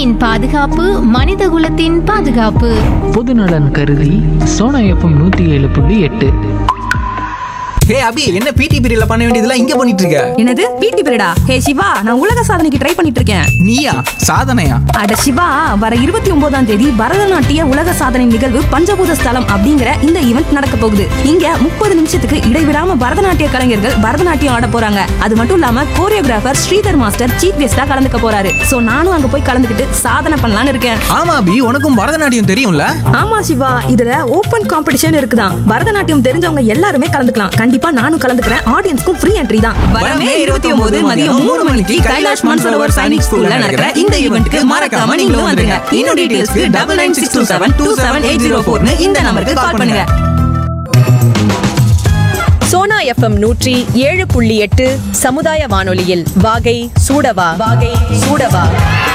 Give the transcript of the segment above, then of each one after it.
பூமியின் பாதுகாப்பு மனிதகுலத்தின் பாதுகாப்பு பொதுநலன் கருதி சோனா எஃப்எம் நூற்றி ஏழு புள்ளி எட்டு ஹே அபி என்ன பிடி பீரியட்ல பண்ண வேண்டியதெல்லாம் இங்க பண்ணிட்டு இருக்க என்னது பிடி பீரியடா ஹே சிவா நான் உலக சாதனைக்கு ட்ரை பண்ணிட்டு இருக்கேன் நீயா சாதனையா அட சிவா வர இருபத்தி ஒன்பதாம் தேதி பரதநாட்டிய உலக சாதனை நிகழ்வு பஞ்சபூத ஸ்தலம் அப்படிங்கிற இந்த ஈவெண்ட் நடக்க போகுது இங்க முப்பது நிமிஷத்துக்கு இடைவிடாம பரதநாட்டிய கலைஞர்கள் பரதநாட்டியம் ஆட போறாங்க அது மட்டும் இல்லாம கோரியோகிராஃபர் ஸ்ரீதர் மாஸ்டர் சீஃப் கெஸ்டா கலந்துக்க போறாரு சோ நானும் அங்க போய் கலந்துக்கிட்டு சாதனை பண்ணலாம்னு இருக்கேன் ஆமா அபி உனக்கும் பரதநாட்டியம் தெரியும்ல ஆமா சிவா இதுல ஓபன் காம்படிஷன் இருக்குதான் பரதநாட்டியம் தெரிஞ்சவங்க எல்லாருமே கலந்துக்கலாம் கண்டிப்பா நானும் கலந்துக்கிறேன் ஆடியன்ஸ்க்கும் ஃப்ரீ என்ட்ரி தான் வரமே இருபத்தி ஒன்பது மதியம் மூணு மணிக்கு கைலாஷ் மான்சரோவர் சைனிக் ஸ்கூல்ல நடக்கிற இந்த ஈவெண்ட்க்கு மறக்காம நீங்களும் வந்துருங்க இன்னும் டீடைல்ஸ்க்கு double nine six two seven two seven eight zero ஃபோர்னு இந்த நம்பருக்கு கால் பண்ணுங்க சோனா எஃப்எம் நூற்றி ஏழு புள்ளி எட்டு சமுதாய வானொலியில் வாகை சூடவா வாகை சூடவா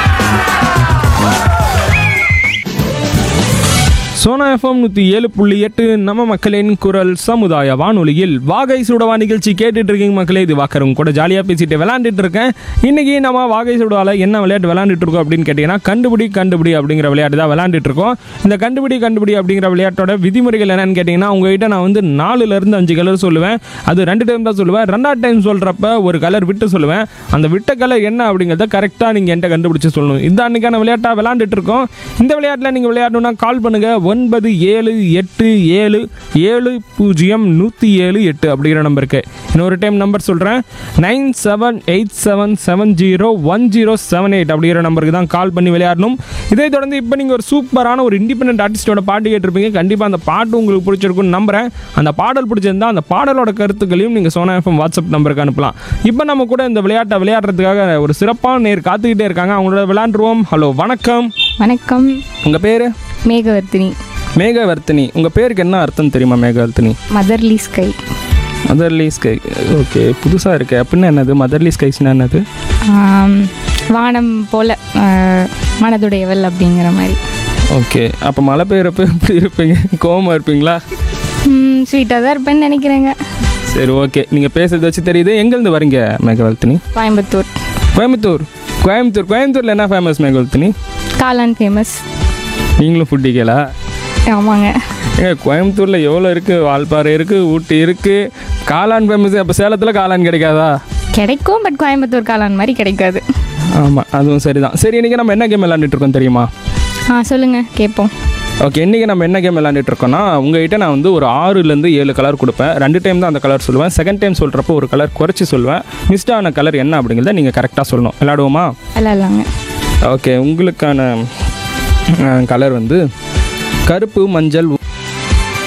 சோனா எஃப்எம் நூற்றி ஏழு புள்ளி எட்டு நம்ம மக்களின் குரல் சமுதாய வானொலியில் வாகை சுடவா நிகழ்ச்சி கேட்டுட்டு இருக்கீங்க மக்களே இது வாக்கரும் கூட ஜாலியாக பேசிட்டு விளையாண்டுட்டு இருக்கேன் இன்னைக்கு நம்ம வாகை சுடவால என்ன விளையாட்டு விளையாண்டுட்டு இருக்கோம் அப்படின்னு கேட்டிங்கன்னா கண்டுபிடி கண்டுபிடி அப்படிங்கிற விளையாட்டு தான் விளையாண்டுட்டு இருக்கோம் இந்த கண்டுபிடி கண்டுபிடி அப்படிங்கிற விளையாட்டோட விதிமுறைகள் என்னன்னு கேட்டிங்கன்னா உங்ககிட்ட நான் வந்து நாலுலேருந்து அஞ்சு கலர் சொல்லுவேன் அது ரெண்டு டைம் தான் சொல்லுவேன் ரெண்டாவது டைம் சொல்கிறப்ப ஒரு கலர் விட்டு சொல்லுவேன் அந்த விட்ட கலர் என்ன அப்படிங்கிறத கரெக்டாக நீங்கள் என்கிட்ட கண்டுபிடிச்சு சொல்லணும் இந்த அன்னைக்கான விளையாட்டாக விளையாண்டுட்டு இருக்கோம் இந்த விளையாட்டில் நீங்கள் விளையாடணும்னா கால் பண்ணுங்கள் ஒன்பது ஏழு எட்டு ஏழு ஏழு பூஜ்ஜியம் நூற்றி ஏழு எட்டு அப்படிங்கிற நம்பருக்கு இன்னொரு டைம் நம்பர் சொல்கிறேன் nine seven eight seven seven zero one zero seven eight அப்படிங்கிற நம்பருக்கு தான் கால் பண்ணி விளையாடணும் இதை தொடர்ந்து இப்போ நீங்கள் ஒரு சூப்பரான ஒரு இண்டிபெண்டன்ட் ஆர்டிஸ்டோட பாட்டு கேட்டிருப்பீங்க கண்டிப்பாக அந்த பாட்டு உங்களுக்கு பிடிச்சிருக்குன்னு நம்புறேன் அந்த பாடல் பிடிச்சிருந்தா அந்த பாடலோட கருத்துக்களையும் நீங்கள் சோனா எஃப்எம் வாட்ஸ்அப் நம்பருக்கு அனுப்பலாம் இப்போ நம்ம கூட இந்த விளையாட்டை விளையாடுறதுக்காக ஒரு சிறப்பான நேர் காத்துக்கிட்டே இருக்காங்க அவங்களோட விளையாண்டுருவோம் ஹலோ வணக்கம் வணக்கம் உங்கள் பேர் மேகவர்த்தினி மேகவர்த்தினி உங்கள் பேருக்கு என்ன அர்த்தம் தெரியுமா Meghavarthini motherly sky motherly sky okay புதுசாக இருக்கு அப்படின்னா என்னது மதர்லி ஸ்கைஸ்னா என்னது ஆம், வானம் போல ஆ, மனதுடையவள் அப்படிங்கிற மாதிரி ஓகே அப்போ மழை பெய்யறப்ப எப்படி இருப்பீங்க கோவமா இருப்பீங்களா ஸ்வீட்டாக தான் இருப்பேன்னு நினைக்கிறேங்க சரி ஓகே நீங்கள் பேசுறத வச்சு தெரியுது எங்கேருந்து வரீங்க மேகவர்த்தினி கோயம்புத்தூர் கோயம்புத்தூர் கோயம்புத்தூர் கோயம்புத்தூரில் என்ன ஃபேமஸ் மேகவர்த்தினி காளான் ஃபேமஸ் நீங்களும் ஃபுட்டிக்கலா ஆமாங்க ஏங்க கோயம்புத்தூரில் எவ்வளோ இருக்குது வால்பாறை இருக்குது ஊட்டி இருக்குது காளான் ஃபேமஸ் அப்போ சேலத்தில் காளான் கிடைக்காதா கிடைக்கும் பட் கோயம்புத்தூர் காளான் மாதிரி கிடைக்காது ஆமாம் அதுவும் சரிதான் சரி இன்றைக்கி நம்ம என்ன கேம் விளாண்டுட்டு இருக்கோம் தெரியுமா ஆ சொல்லுங்கள் கேட்போம் ஓகே இன்றைக்கி நம்ம என்ன கேம் விளாண்டுட்டு இருக்கோம்னா உங்ககிட்ட நான் வந்து ஒரு ஆறுலேருந்து ஏழு கலர் கொடுப்பேன் ரெண்டு டைம் தான் அந்த கலர் சொல்லுவேன் செகண்ட் டைம் சொல்கிறப்போ ஒரு கலர் குறைச்சி சொல்லுவேன் மிஸ்ட் ஆன கலர் என்ன அப்படிங்கிறத நீங்கள் கரெக்டாக சொல்லணும் விளாடுவோமா விளாட்லாங்க ஓகே உங்களுக்கான கலர் வந்து கருப்பு மஞ்சள்